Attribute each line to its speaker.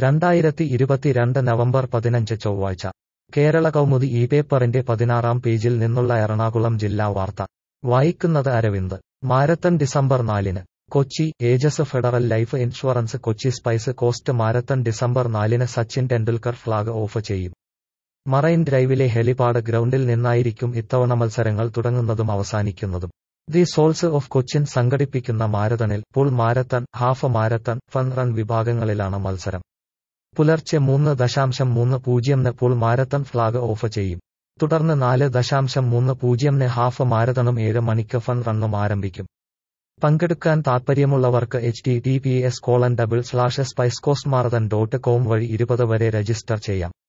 Speaker 1: രണ്ടായിരത്തി ഇരുപത്തിരണ്ട് നവംബർ പതിനഞ്ച് ചൊവ്വാഴ്ച കേരള കൗമുദി ഈ പേപ്പറിന്റെ പതിനാറാം പേജിൽ നിന്നുള്ള എറണാകുളം ജില്ലാ വാർത്ത വായിക്കുന്നത് അരവിന്ദ് മാരത്തൺ ഡിസംബർ നാലിന് Kochi Ageas Federal Life Insurance Kochi Spice cost Marathon December നാലിന് സച്ചിൻ ടെണ്ടുൽക്കർ ഫ്ളാഗ് ഓഫ് ചെയ്യും മറൈൻ ഡ്രൈവിലെ ഹെലിപാഡ് ഗ്രൗണ്ടിൽ നിന്നായിരിക്കും ഇത്തവണ മത്സരങ്ങൾ തുടങ്ങുന്നതും അവസാനിക്കുന്നതും ദി സോൾസ് ഓഫ് കൊച്ചിൻ സംഘടിപ്പിക്കുന്ന മാരത്തണിൽ full marathon half marathon fun run വിഭാഗങ്ങളിലാണ് മത്സരം പുലർച്ചെ മൂന്ന് ദശാംശം മൂന്ന് പൂജ്യംന് പുൾ മാരത്തൺ ഫ്ളാഗ് ഓഫ് ചെയ്യും തുടർന്ന് നാല് ദശാംശം മൂന്ന് പൂജ്യംന് ഹാഫ് മാരത്തണും ഏഴ് മണിക്ക് ഫൺ റണ്ണും ആരംഭിക്കും പങ്കെടുക്കാൻ താൽപ്പര്യമുള്ളവർക്ക് H T T P S colon double slash spice cost marathon dot com വഴി ഇരുപത് വരെ രജിസ്റ്റർ ചെയ്യാം